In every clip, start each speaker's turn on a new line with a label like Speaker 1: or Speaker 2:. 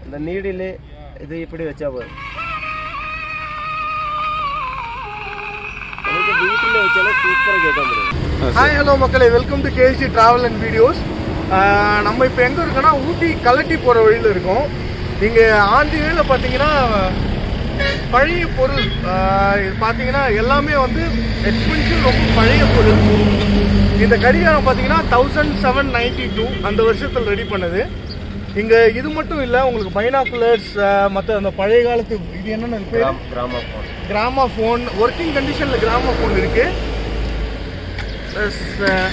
Speaker 1: இந்த நீடில் இது இப்படி வச்சா போதும் நமக்கு வீட்டில் வச்சாலும் சூப்பராக கேட்க முடியும்
Speaker 2: ஹாய் ஹலோ மக்களே welcome to KST travel and videos நம்ம இப்போ எங்கே இருக்கோம்னா ஊட்டி கலட்டி போகிற வழியில் இருக்கோம் இங்கே ஆண்டி வேல பார்த்தீங்கன்னா பழைய பொருள் ஆஹ் இது பார்த்தீங்கன்னா எல்லாமே வந்து எக்ஸ்பென்சிவ் ரொம்ப பழைய பொருள் இந்த கடிகாரம் பார்த்தீங்கன்னா தௌசண்ட் செவன் நைன்டி டூ அந்த வருஷத்தில் ரெடி பண்ணது இங்கே இது மட்டும் இல்லை உங்களுக்கு பைனாக்குலர்ஸ் மற்ற அந்த பழைய காலத்து இது என்னென்ன பேர்
Speaker 1: கிராம் கிராம ஃபோன்
Speaker 2: கிராமா ஃபோன் ஒர்க்கிங் கண்டிஷனில் கிராமா ஃபோன் இருக்கு ப்ளஸ்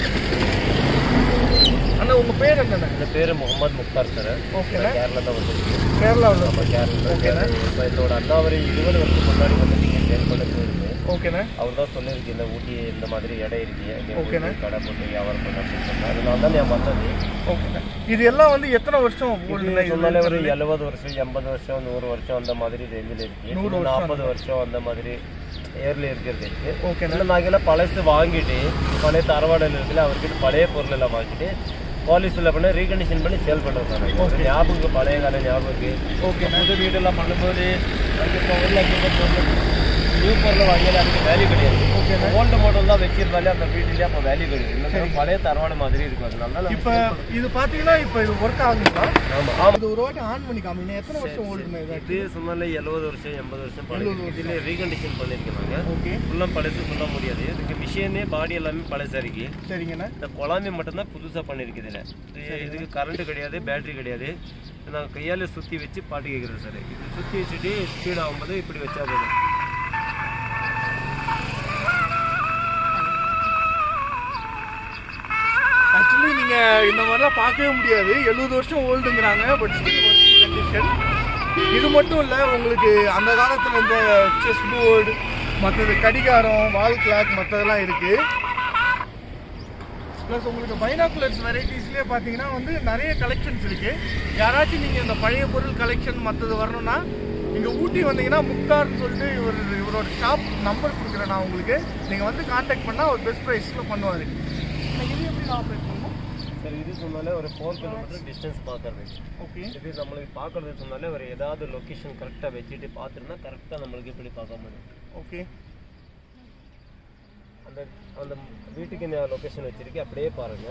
Speaker 2: அண்ணா உங்கள் பேர் என்னண்ணா
Speaker 1: இந்த பேர் முகமது முக்தார் சார்
Speaker 2: ஓகேண்ணா
Speaker 1: கேரளா தான் வந்து
Speaker 2: கேரளாவில்
Speaker 1: நம்ம கேரளா இப்போ இதோட அண்ணா ஒரு இருபது வருஷம் முன்னாடி வந்து நீங்கள் ஜெயில் பண்ண போயிருக்கு
Speaker 2: ஓகேண்ணா
Speaker 1: அவர் தான் சொல்லியிருக்கு இந்த ஊட்டி இந்த மாதிரி இடம் இருக்கு நீ
Speaker 2: ஓகேண்ணா.
Speaker 1: போய் கடை போட்டு வியாபாரம் பண்ண அப்படின்னு சொன்னா அதனால தான் நான் வந்தது
Speaker 2: ஓகேண்ணா இது எல்லாம் வந்து எத்தனை வருஷம் ஓடுதுண்ணா
Speaker 1: இது
Speaker 2: இது?
Speaker 1: சொன்னாலே ஒரு எழுபது வருஷம் எண்பது வருஷம் நூறு வருஷம் அந்த மாதிரி ரேஞ்சில் இருக்கு
Speaker 2: நூறு
Speaker 1: இன்னும்
Speaker 2: வருஷம்
Speaker 1: நாற்பது வருஷம் அந்த மாதிரி ஏர்ல இருக்கிறது இருக்கு
Speaker 2: ஓகேண்ணா
Speaker 1: இல்லை நாங்கெல்லாம் பழசு வாங்கிட்டு பழைய தரவாடல் இருக்குல்ல அவர்கிட்ட பழைய பொருள் எல்லாம் வாங்கிட்டு பாலிசில் பண்ணி ரீகண்டிஷன் பண்ணி சேல் பண்ணுறோம் சார் ஒரு ஞாபகம் பழைய கால ஞாபகம்
Speaker 2: ஓகேண்ணா
Speaker 1: புது வீடெல்லாம் பண்ணும்போது அதுக்கு பொருள் அங்கே நியூ பொருள் வாங்கியாலும் அதுக்கு வேல்யூ கிடையாது
Speaker 2: ஓகேண்ணா
Speaker 1: ஓல்டு மாடல் தான் வச்சிருந்தாலே அந்த வீட்டிலேயே அப்போ வேல்யூ கிடையாது இல்லை பழைய தரவாடு மாதிரி இருக்கும் அதனால
Speaker 2: இப்போ இது பார்த்தீங்கன்னா இப்போ இது ஒர்க் ஆகுங்களா
Speaker 1: ஆமாம் ஆமாம்
Speaker 2: இது ஒரு வாட்டி ஆன் பண்ணி காமிங்க எத்தனை வருஷம் ஓடுதுண்ணா இது
Speaker 1: இது சொன்னாலே எழுபது வருஷம் எண்பது வருஷம் பழைய இதில் ரீகண்டிஷன் பண்ணியிருக்காங்க
Speaker 2: ஓகே
Speaker 1: ஃபுல்லாக பழசு சொல்ல முடியாது இதுக்கு மிஷினே பாடி எல்லாமே பழசா இருக்கு
Speaker 2: சரிங்கண்ணா
Speaker 1: இந்த குழாமே மட்டும்தான் புதுசாக பண்ணியிருக்கு இதில் இது இதுக்கு கரண்ட் கிடையாது பேட்டரி கிடையாது நாங்கள் கையால் சுற்றி வச்சு பாட்டு கேட்குறது சார் இது சுற்றி வச்சுட்டு ஸ்பீட் ஆகும்போது இப்படி வச்சா போதும்
Speaker 2: ஆக்சுவலி நீங்கள் இந்த மாதிரிலாம் பார்க்கவே முடியாது எழுபது வருஷம் ஓல்டுங்கிறாங்க பட் கண்டிஷன் இது மட்டும் இல்லை உங்களுக்கு அந்த காலத்தில் இந்த செஸ் போர்டு மற்றது கடிகாரம் வால் கிளாக் மற்றதெல்லாம் இருக்குது ப்ளஸ் உங்களுக்கு பைனாக்குலர்ஸ் வெரைட்டிஸ்லேயே பார்த்தீங்கன்னா வந்து நிறைய கலெக்ஷன்ஸ் இருக்குது யாராச்சும் நீங்கள் இந்த பழைய பொருள் கலெக்ஷன் மற்றது வரணும்னா இங்கே ஊட்டி வந்தீங்கன்னா முக்தார்னு சொல்லிட்டு இவர் இவரோட ஷாப் நம்பர் கொடுக்குறேன் நான் உங்களுக்கு நீங்கள் வந்து காண்டாக்ட் பண்ணால் ஒரு பெஸ்ட் ப்ரைஸில் பண்ணுவார் இது எப்படி நான் ஆப்ரேட் பண்ணணும்
Speaker 1: சார் இது சொன்னாலே ஒரு ஃபோர் கிலோமீட்டர் டிஸ்டன்ஸ் பார்க்கறது
Speaker 2: ஓகே
Speaker 1: இது நம்மளுக்கு பார்க்கறது சொன்னாலே ஒரு ஏதாவது லொக்கேஷன் கரெக்டாக வச்சுட்டு பார்த்துருந்தா கரெக்டாக நம்மளுக்கு இப்படி பார்க்க முடியும்
Speaker 2: ஓகே
Speaker 1: அந்த அந்த வீட்டுக்கு நான் லொக்கேஷன் வச்சிருக்கேன் அப்படியே பாருங்க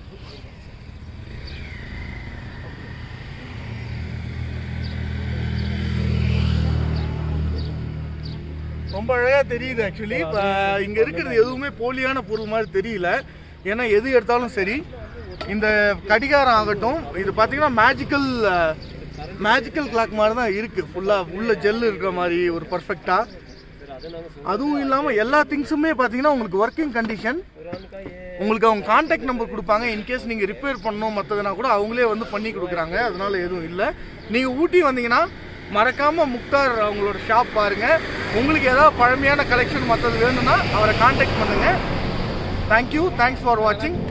Speaker 2: ரொம்ப அழகா தெரியுது ஆக்சுவலி இப்போ இங்க இருக்கிறது எதுவுமே போலியான பொருள் மாதிரி தெரியல ஏன்னா எது எடுத்தாலும் சரி இந்த கடிகாரம் ஆகட்டும் இது பார்த்தீங்கன்னா மேஜிக்கல் மேஜிக்கல் கிளாக் மாதிரி தான் இருக்கு ஃபுல்லா உள்ள ஜெல் இருக்கிற மாதிரி ஒரு பர்ஃபெக்டா
Speaker 1: சார் அதை நாங்கள்
Speaker 2: அதுவும் இல்லாம எல்லா திங்ஸுமே பார்த்தீங்கன்னா உங்களுக்கு ஒர்க்கிங் கண்டிஷன் உங்களுக்கு அவங்க காண்டாக்ட் நம்பர் கொடுப்பாங்க இன்கேஸ் நீங்கள் ரிப்பேர் பண்ணணும் மற்றதுனா கூட அவங்களே வந்து பண்ணி கொடுக்குறாங்க அதனால எதுவும் இல்லை நீங்கள் ஊட்டி வந்தீங்கன்னா மறக்காம முக்தார் அவங்களோட ஷாப் பாருங்க உங்களுக்கு ஏதாவது பழமையான கலெக்ஷன் மற்றது வேணும்னா அவரை காண்டாக்ட் பண்ணுங்க தேங்க்யூ தேங்க்ஸ் ஃபார் வாட்சிங்